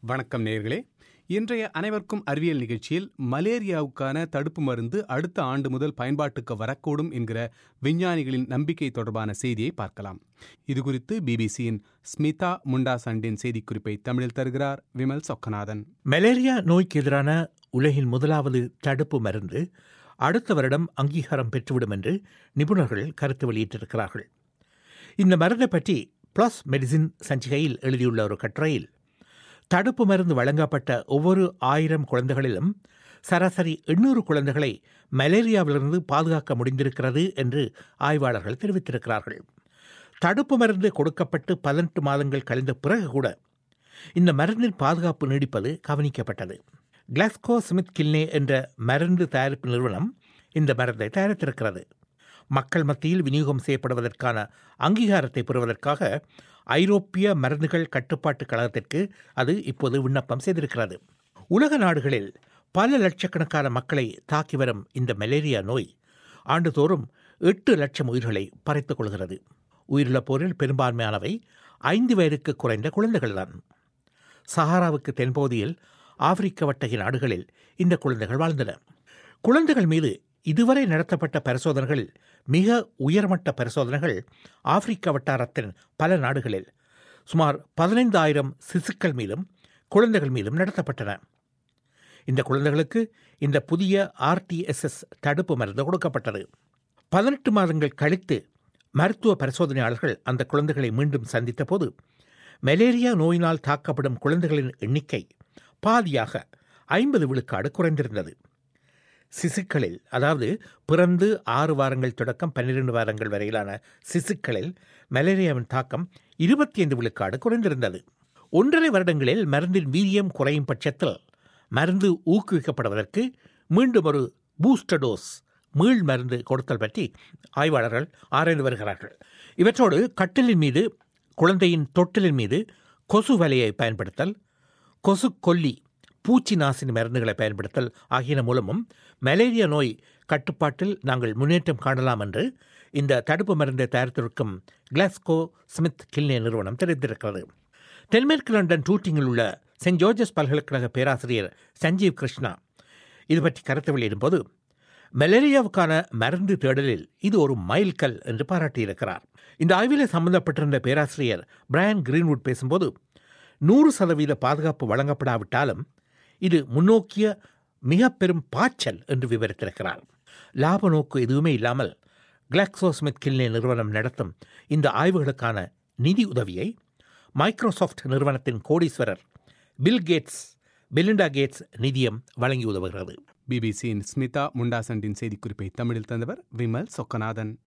வணக்கம் நேயர்களே இன்றைய அனைவருக்கும் அறிவியல் நிகழ்ச்சியில் மலேரியாவுக்கான தடுப்பு மருந்து அடுத்த ஆண்டு முதல் பயன்பாட்டுக்கு வரக்கூடும் என்கிற விஞ்ஞானிகளின் நம்பிக்கை தொடர்பான செய்தியை பார்க்கலாம் இது குறித்து பிபிசியின் ஸ்மிதா முண்டாசண்டின் செய்திக்குறிப்பை தமிழில் தருகிறார் விமல் சொக்கநாதன் மலேரியா நோய்க்கு எதிரான உலகின் முதலாவது தடுப்பு மருந்து அடுத்த வருடம் அங்கீகாரம் பெற்றுவிடும் என்று நிபுணர்கள் கருத்து வெளியிட்டிருக்கிறார்கள் இந்த மருந்தை பற்றி பிளஸ் மெடிசின் சஞ்சிகையில் எழுதியுள்ள ஒரு கட்டுரையில் தடுப்பு மருந்து வழங்கப்பட்ட ஒவ்வொரு ஆயிரம் குழந்தைகளிலும் சராசரி எண்ணூறு குழந்தைகளை மலேரியாவிலிருந்து பாதுகாக்க முடிந்திருக்கிறது என்று ஆய்வாளர்கள் தெரிவித்திருக்கிறார்கள் தடுப்பு மருந்து கொடுக்கப்பட்டு பதினெட்டு மாதங்கள் கழிந்த பிறகு கூட இந்த மருந்தின் பாதுகாப்பு நீடிப்பது கவனிக்கப்பட்டது கிளாஸ்கோ ஸ்மித் கில்னே என்ற மருந்து தயாரிப்பு நிறுவனம் இந்த மருந்தை தயாரித்திருக்கிறது மக்கள் மத்தியில் விநியோகம் செய்யப்படுவதற்கான அங்கீகாரத்தை பெறுவதற்காக ஐரோப்பிய மருந்துகள் கட்டுப்பாட்டு கழகத்திற்கு அது இப்போது விண்ணப்பம் செய்திருக்கிறது உலக நாடுகளில் பல லட்சக்கணக்கான மக்களை தாக்கி வரும் இந்த மலேரியா நோய் ஆண்டுதோறும் எட்டு லட்சம் உயிர்களை பறைத்துக் கொள்கிறது உயிரிழப்போரில் பெரும்பான்மையானவை ஐந்து வயதுக்கு குறைந்த குழந்தைகள்தான் சஹாராவுக்கு தென்பகுதியில் ஆப்பிரிக்க வட்டகி நாடுகளில் இந்த குழந்தைகள் வாழ்ந்தன குழந்தைகள் மீது இதுவரை நடத்தப்பட்ட பரிசோதனைகளில் மிக உயர்மட்ட பரிசோதனைகள் ஆப்பிரிக்க வட்டாரத்தின் பல நாடுகளில் சுமார் பதினைந்தாயிரம் சிசுக்கள் மீதும் குழந்தைகள் மீதும் நடத்தப்பட்டன இந்த குழந்தைகளுக்கு இந்த புதிய ஆர்டிஎஸ்எஸ் தடுப்பு மருந்து கொடுக்கப்பட்டது பதினெட்டு மாதங்கள் கழித்து மருத்துவ பரிசோதனையாளர்கள் அந்த குழந்தைகளை மீண்டும் சந்தித்த போது மலேரியா நோயினால் தாக்கப்படும் குழந்தைகளின் எண்ணிக்கை பாதியாக ஐம்பது விழுக்காடு குறைந்திருந்தது சிசுக்களில் அதாவது பிறந்து ஆறு வாரங்கள் தொடக்கம் பன்னிரண்டு வாரங்கள் வரையிலான சிசுக்களில் மலேரியாவின் தாக்கம் இருபத்தி ஐந்து விழுக்காடு குறைந்திருந்தது ஒன்றரை வருடங்களில் மருந்தின் வீரியம் குறையும் பட்சத்தில் மருந்து ஊக்குவிக்கப்படுவதற்கு மீண்டும் ஒரு பூஸ்டர் டோஸ் மீள் மருந்து கொடுத்தல் பற்றி ஆய்வாளர்கள் ஆராய்ந்து வருகிறார்கள் இவற்றோடு கட்டிலின் மீது குழந்தையின் தொட்டிலின் மீது கொசு வலையை பயன்படுத்தல் கொசு கொல்லி பூச்சி நாசினி மருந்துகளை பயன்படுத்தல் ஆகியன மூலமும் மலேரியா நோய் கட்டுப்பாட்டில் நாங்கள் முன்னேற்றம் காணலாம் என்று இந்த தடுப்பு மருந்தை தயாரித்திருக்கும் கிளாஸ்கோ ஸ்மித் கில்னே நிறுவனம் தெரிவித்திருக்கிறது தென்மேற்கு லண்டன் டூட்டிங்கில் உள்ள சென்ட் ஜோர்ஜஸ் பல்கலைக்கழக பேராசிரியர் சஞ்சீவ் கிருஷ்ணா இது பற்றி கருத்து வெளியிடும்போது மலேரியாவுக்கான மருந்து தேடலில் இது ஒரு மைல்கல் என்று பாராட்டியிருக்கிறார் இந்த ஆய்வில் சம்பந்தப்பட்டிருந்த பேராசிரியர் பிரையன் கிரீன்வுட் பேசும்போது நூறு சதவீத பாதுகாப்பு வழங்கப்படாவிட்டாலும் இது முன்னோக்கிய மிக பெரும் பாய்ச்சல் என்று விவரித்திருக்கிறார் லாப நோக்கு எதுவுமே இல்லாமல் கிளாக்ஸோஸ்மித் கில்னே நிறுவனம் நடத்தும் இந்த ஆய்வுகளுக்கான நிதி உதவியை மைக்ரோசாஃப்ட் நிறுவனத்தின் கோடீஸ்வரர் பில் கேட்ஸ் பெலிண்டா கேட்ஸ் நிதியம் வழங்கி உதவுகிறது பிபிசியின் ஸ்மிதா முண்டாசண்டின் செய்திக்குறிப்பை தமிழில் தந்தவர் விமல் சொக்கநாதன்